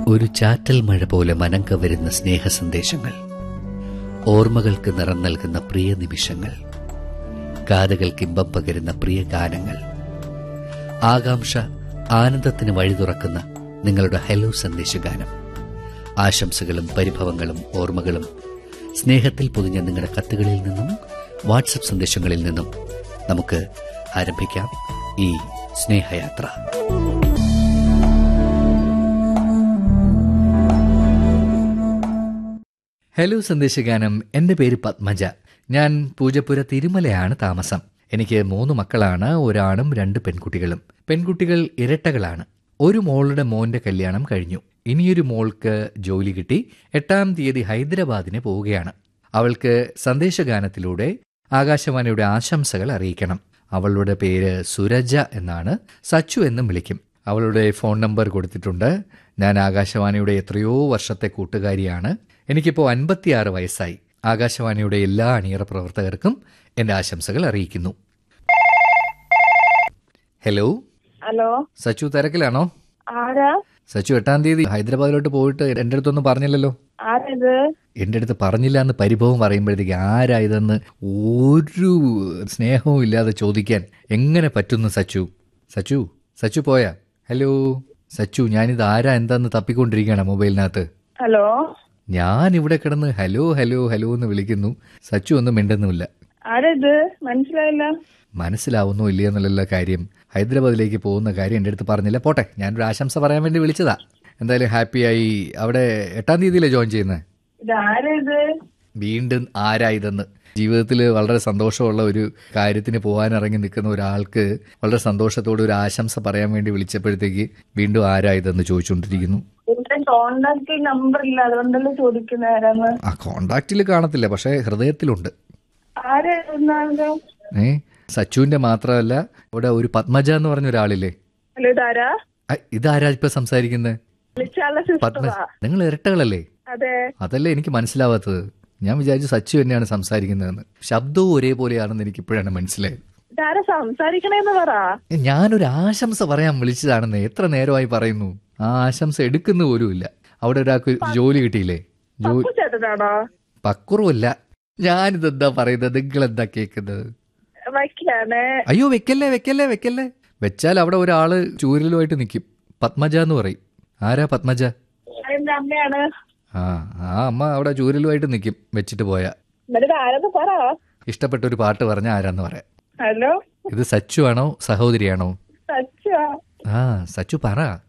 ഒരു ചാറ്റൽ മഴ പോലെ മനം കവരുന്ന സ്നേഹ സന്ദേശങ്ങൾ ഓർമ്മകൾക്ക് നിറം നൽകുന്ന പ്രിയ നിമിഷങ്ങൾ കാതുകൾക്ക് ഇമ്പം പകരുന്ന പ്രിയ ഗാനങ്ങൾ ആകാംക്ഷ ആനന്ദത്തിന് വഴി തുറക്കുന്ന നിങ്ങളുടെ ഹലോ സന്ദേശഗാനം ആശംസകളും പരിഭവങ്ങളും ഓർമ്മകളും സ്നേഹത്തിൽ പൊതിഞ്ഞ നിങ്ങളുടെ കത്തുകളിൽ നിന്നും വാട്സപ്പ് സന്ദേശങ്ങളിൽ നിന്നും നമുക്ക് ആരംഭിക്കാം ഈ സ്നേഹയാത്ര ഹലോ സന്ദേശഗാനം എന്റെ പേര് പത്മജ ഞാൻ പൂജപ്പുര തിരുമലയാണ് താമസം എനിക്ക് മൂന്ന് മക്കളാണ് ഒരാണും രണ്ട് പെൺകുട്ടികളും പെൺകുട്ടികൾ ഇരട്ടകളാണ് ഒരു മോളുടെ മോന്റെ കല്യാണം കഴിഞ്ഞു ഇനിയൊരു മോൾക്ക് ജോലി കിട്ടി എട്ടാം തീയതി ഹൈദരാബാദിന് പോവുകയാണ് അവൾക്ക് സന്ദേശഗാനത്തിലൂടെ ആകാശവാണിയുടെ ആശംസകൾ അറിയിക്കണം അവളുടെ പേര് സുരജ എന്നാണ് സച്ചു എന്നും വിളിക്കും അവളുടെ ഫോൺ നമ്പർ കൊടുത്തിട്ടുണ്ട് ഞാൻ ആകാശവാണിയുടെ എത്രയോ വർഷത്തെ കൂട്ടുകാരിയാണ് എനിക്കിപ്പോൾ അൻപത്തിയാറ് വയസ്സായി ആകാശവാണിയുടെ എല്ലാ അണിയറ പ്രവർത്തകർക്കും എന്റെ ആശംസകൾ അറിയിക്കുന്നു ഹലോ ഹലോ സച്ചു തിരക്കിലാണോ ആരാ സച്ചു എട്ടാം തീയതി ഹൈദരാബാദിലോട്ട് പോയിട്ട് എന്റെ അടുത്തൊന്നും പറഞ്ഞില്ലല്ലോ ആരത് എന്റെ അടുത്ത് പറഞ്ഞില്ല എന്ന് പരിഭവം പറയുമ്പോഴത്തേക്ക് ആരാ ഇതെന്ന് ഒരു സ്നേഹവും ഇല്ലാതെ ചോദിക്കാൻ എങ്ങനെ പറ്റുന്നു സച്ചു സച്ചു സച്ചു പോയാ ഹലോ സച്ചു ഞാനിത് ആരാ എന്താന്ന് തപ്പിക്കൊണ്ടിരിക്കുകയാണ് മൊബൈലിനകത്ത് ഹലോ ഞാൻ ഇവിടെ കിടന്ന് ഹലോ ഹലോ ഹലോ എന്ന് വിളിക്കുന്നു സച്ചു ഒന്നും മിണ്ടുന്നുമില്ല ആരത് മനസ്സിലായില്ല മനസ്സിലാവുന്നോ ഇല്ലയെന്നുള്ളല്ലോ കാര്യം ഹൈദരാബാദിലേക്ക് പോകുന്ന കാര്യം എൻ്റെ അടുത്ത് പറഞ്ഞില്ല പോട്ടെ ഞാനൊരു ആശംസ പറയാൻ വേണ്ടി വിളിച്ചതാ എന്തായാലും ഹാപ്പിയായി അവിടെ എട്ടാം തീയതിയിലെ ജോയിൻ ചെയ്യുന്നത് ഇത് ആരത് വീണ്ടും ആരാ ഇതെന്ന് ജീവിതത്തിൽ വളരെ സന്തോഷമുള്ള ഒരു കാര്യത്തിന് പോകാൻ ഇറങ്ങി നിൽക്കുന്ന ഒരാൾക്ക് വളരെ സന്തോഷത്തോടെ ഒരു ആശംസ പറയാൻ വേണ്ടി വിളിച്ചപ്പോഴത്തേക്ക് വീണ്ടും ആരാ ഇതെന്ന് ചോദിച്ചുകൊണ്ടിരിക്കുന്നു എന്റെ കോണ്ടാക്ട് നമ്പർ ഇല്ല അതുകൊണ്ടല്ലേ ചോദിക്കുന്ന ആരാന്ന് ആ കോണ്ടാക്റ്റിൽ കാണത്തില്ല പക്ഷേ ഹൃദയത്തിലുണ്ട് ആരായിരുന്നാലോ ഏ സച്ചുവിന്റെ മാത്രമല്ല ഇവിടെ ഒരു പത്മജ എന്ന് പറഞ്ഞ ഒരാളില്ലേ ഹലോ ഇതാരാ ആ, ഇതാരാ ഇപ്പൊ സംസാരിക്കുന്നത് വിളിച്ചാളെ പത്മ സിസ്റ്ററാ നിങ്ങൾ ഇരട്ടകളല്ലേ അതെ അതല്ലേ എനിക്ക് മനസ്സിലാവാത്തത് ഞാൻ വിചാരിച്ചു സച്ചു തന്നെയാണ് സംസാരിക്കുന്നതെന്ന് ശബ്ദവും ഒരേപോലെയാണെന്ന് എനിക്ക് ഇപ്പോഴാണ് മനസ്സിലായത് ഇതാരാ സംസാരിക്കണേന്ന് പറ ഞാനൊരു ആശംസ പറയാൻ വിളിച്ചതാണെന്ന് എത്ര നേരമായി പറയുന്നു ആ ആശംസ എടുക്കുന്ന പോലുമില്ല അവിടെ ഒരാൾക്ക് ജോലി കിട്ടിയില്ലേ ജോ പപ്പു ചേട്ടനാണോ പക്കുറവല്ല ഞാനിതെന്താ പറയുന്നത് നിങ്ങൾ എന്താ കേൾക്കുന്നത് വയ്ക്കാണ് അയ്യോ വെക്കല്ലേ വെക്കല്ലേ വെക്കല്ലേ വെച്ചാൽ അവിടെ ഒരാള് ചൂരലുമായിട്ട് നിൽക്കും പത്മജ എന്ന് പറയും ആരാ പത്മജ എന്റെ അമ്മയാണ് ആ ആ അമ്മ അവിടെ ചൂരലുമായിട്ട് നിൽക്കും വെച്ചിട്ട് പോയാ എന്നിട്ട് ആരെന്ന് പറ ഇഷ്ടപ്പെട്ട ഒരു പാട്ട് പറഞ്ഞ ആരാന്ന് പറയാം ഹലോ ഇത് സച്ചു ആണോ സഹോദരിയാണോ സച്ചാ ആ സച്ചു പറ